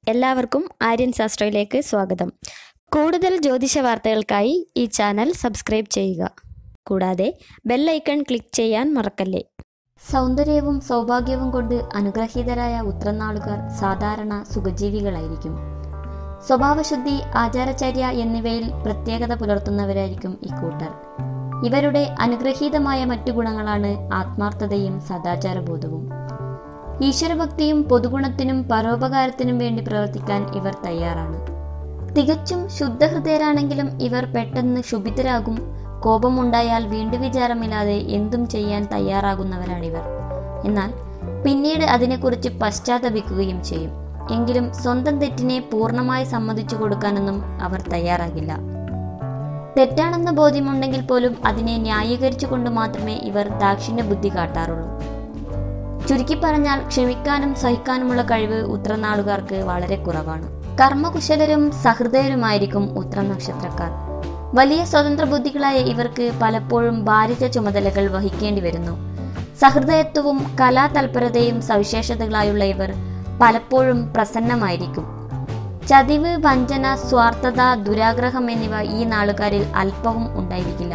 എല്ലാവർക്കും ആര്യൻ ശാസ്ത്രയിലേക്ക് സ്വാഗതം കൂടുതൽ ജ്യോതിഷ വാർത്തകൾക്കായി ഈ ചാനൽ സബ്സ്ക്രൈബ് ചെയ്യുക കൂടാതെ ബെല്ലൈക്കൺ ക്ലിക്ക് ചെയ്യാൻ മറക്കല്ലേ സൗന്ദര്യവും സൗഭാഗ്യവും കൊണ്ട് അനുഗ്രഹീതരായ ഉത്രനാളുകാർ സാധാരണ സുഖജീവികളായിരിക്കും സ്വഭാവശുദ്ധി ആചാരചര്യ എന്നിവയിൽ പ്രത്യേകത പുലർത്തുന്നവരായിരിക്കും ഇക്കൂട്ടർ ഇവരുടെ അനുഗ്രഹീതമായ മറ്റു ഗുണങ്ങളാണ് ആത്മാർത്ഥതയും സദാചാരബോധവും ഈശ്വരഭക്തിയും പൊതുഗുണത്തിനും പരോപകാരത്തിനും വേണ്ടി പ്രവർത്തിക്കാൻ ഇവർ തയ്യാറാണ് തികച്ചും ശുദ്ധഹൃദയരാണെങ്കിലും ഇവർ പെട്ടെന്ന് ശുഭിതരാകും കോപമുണ്ടായാൽ വീണ്ടും വിചാരമില്ലാതെ എന്തും ചെയ്യാൻ തയ്യാറാകുന്നവരാണിവർ എന്നാൽ പിന്നീട് അതിനെക്കുറിച്ച് പശ്ചാത്തപിക്കുകയും ചെയ്യും എങ്കിലും സ്വന്തം തെറ്റിനെ പൂർണ്ണമായി സമ്മതിച്ചു കൊടുക്കാനൊന്നും അവർ തയ്യാറാകില്ല തെറ്റാണെന്ന ബോധ്യമുണ്ടെങ്കിൽ പോലും അതിനെ ന്യായീകരിച്ചുകൊണ്ട് മാത്രമേ ഇവർ ദാക്ഷിണ്യ ബുദ്ധി കാട്ടാറുള്ളൂ ചുരുക്കി പറഞ്ഞാൽ ക്ഷമിക്കാനും സഹിക്കാനുമുള്ള കഴിവ് ഉത്രനാളുകാർക്ക് വളരെ കുറവാണ് കർമ്മകുശലരും സഹൃദയരുമായിരിക്കും ഉത്രം നക്ഷത്രക്കാർ വലിയ സ്വതന്ത്ര ബുദ്ധികളായ ഇവർക്ക് പലപ്പോഴും ഭാരിച്ച ചുമതലകൾ വഹിക്കേണ്ടി വരുന്നു സഹൃദയത്വവും കലാതൽപരതയും സവിശേഷതകളായുള്ള ഇവർ പലപ്പോഴും പ്രസന്നമായിരിക്കും ചതിവ് വഞ്ചന സ്വാർത്ഥത ദുരാഗ്രഹം എന്നിവ ഈ നാളുകാരിൽ അല്പവും ഉണ്ടായിരിക്കില്ല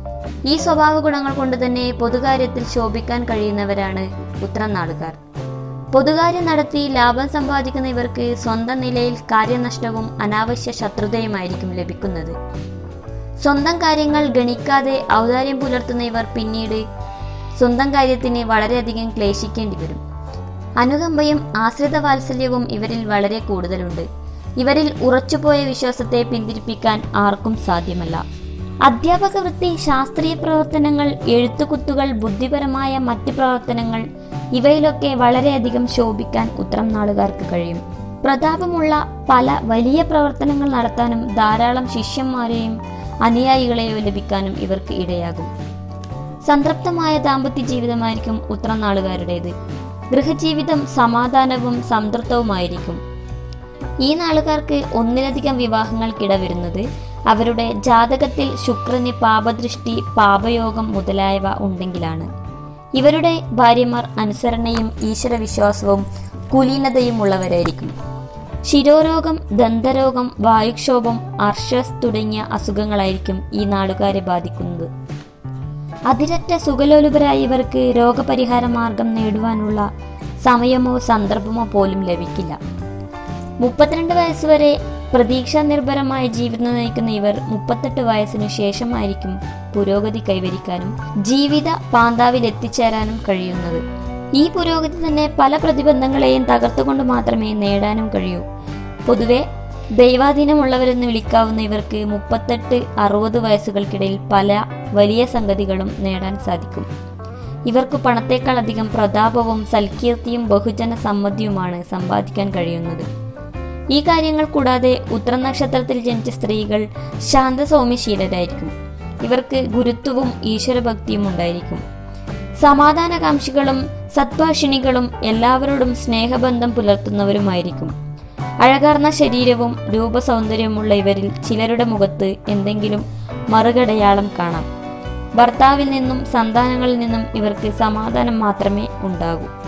ഈ സ്വഭാവ ഗുണങ്ങൾ കൊണ്ട് തന്നെ പൊതുകാര്യത്തിൽ ശോഭിക്കാൻ കഴിയുന്നവരാണ് ഉത്രം നാളുകാർ പൊതുകാര്യം നടത്തി ലാഭം സമ്പാദിക്കുന്ന ഇവർക്ക് സ്വന്തം നിലയിൽ കാര്യനഷ്ടവും അനാവശ്യ ശത്രുതയുമായിരിക്കും ലഭിക്കുന്നത് സ്വന്തം കാര്യങ്ങൾ ഗണിക്കാതെ ഔദാര്യം പുലർത്തുന്ന ഇവർ പിന്നീട് സ്വന്തം കാര്യത്തിന് വളരെയധികം ക്ലേശിക്കേണ്ടി വരും അനുകമ്പയും ആശ്രിത വാത്സല്യവും ഇവരിൽ വളരെ കൂടുതലുണ്ട് ഇവരിൽ ഉറച്ചുപോയ വിശ്വാസത്തെ പിന്തിരിപ്പിക്കാൻ ആർക്കും സാധ്യമല്ല അധ്യാപക വൃത്തി ശാസ്ത്രീയ പ്രവർത്തനങ്ങൾ എഴുത്തുകുത്തുകൾ ബുദ്ധിപരമായ മറ്റ് പ്രവർത്തനങ്ങൾ ഇവയിലൊക്കെ വളരെയധികം ശോഭിക്കാൻ ഉത്തരം നാളുകാർക്ക് കഴിയും പ്രതാപമുള്ള പല വലിയ പ്രവർത്തനങ്ങൾ നടത്താനും ധാരാളം ശിഷ്യന്മാരെയും അനുയായികളെയോ ലഭിക്കാനും ഇവർക്ക് ഇടയാകും സംതൃപ്തമായ ദാമ്പത്യ ജീവിതമായിരിക്കും ഉത്രം നാളുകാരുടേത് ഗൃഹജീവിതം സമാധാനവും സംതൃപ്തവുമായിരിക്കും ഈ നാളുകാർക്ക് ഒന്നിലധികം വിവാഹങ്ങൾക്കിട വരുന്നത് അവരുടെ ജാതകത്തിൽ ശുക്രന് പാപദൃഷ്ടി പാപയോഗം മുതലായവ ഉണ്ടെങ്കിലാണ് ഇവരുടെ ഭാര്യമാർ അനുസരണയും ഈശ്വരവിശ്വാസവും കുലീനതയും ഉള്ളവരായിരിക്കും ശിരോരോഗം ദന്തരോഗം വായുക്ഷോഭം അർഷസ് തുടങ്ങിയ അസുഖങ്ങളായിരിക്കും ഈ നാടുകാരെ ബാധിക്കുന്നത് അതിരറ്റ സുഖലോലുപരായ ഇവർക്ക് രോഗപരിഹാര മാർഗം നേടുവാനുള്ള സമയമോ സന്ദർഭമോ പോലും ലഭിക്കില്ല മുപ്പത്തിരണ്ട് വയസ്സുവരെ പ്രതീക്ഷാ നിർഭരമായ ജീവിതം നയിക്കുന്ന ഇവർ മുപ്പത്തെട്ട് വയസ്സിനു ശേഷമായിരിക്കും പുരോഗതി കൈവരിക്കാനും ജീവിത പാന്താവിൽ എത്തിച്ചേരാനും കഴിയുന്നത് ഈ പുരോഗതി തന്നെ പല പ്രതിബന്ധങ്ങളെയും തകർത്തുകൊണ്ട് മാത്രമേ നേടാനും കഴിയൂ പൊതുവെ ദൈവാധീനമുള്ളവരെന്ന് വിളിക്കാവുന്ന ഇവർക്ക് മുപ്പത്തെട്ട് അറുപത് വയസ്സുകൾക്കിടയിൽ പല വലിയ സംഗതികളും നേടാൻ സാധിക്കും ഇവർക്ക് പണത്തേക്കാൾ അധികം പ്രതാപവും സൽകീർത്തിയും ബഹുജന സമ്മതിയുമാണ് സമ്പാദിക്കാൻ കഴിയുന്നത് ഈ കാര്യങ്ങൾ കൂടാതെ ഉത്തരം നക്ഷത്രത്തിൽ ജനിച്ച സ്ത്രീകൾ ശാന്തസൗമ്യശീലരായിരിക്കും ഇവർക്ക് ഗുരുത്വവും ഈശ്വരഭക്തിയും ഉണ്ടായിരിക്കും സമാധാനകാംക്ഷികളും സദ്ഭാഷിണികളും എല്ലാവരോടും സ്നേഹബന്ധം പുലർത്തുന്നവരുമായിരിക്കും അഴകാർന്ന ശരീരവും രൂപസൗന്ദര്യമുള്ള ഇവരിൽ ചിലരുടെ മുഖത്ത് എന്തെങ്കിലും മറുകടയാളം കാണാം ഭർത്താവിൽ നിന്നും സന്താനങ്ങളിൽ നിന്നും ഇവർക്ക് സമാധാനം മാത്രമേ ഉണ്ടാകൂ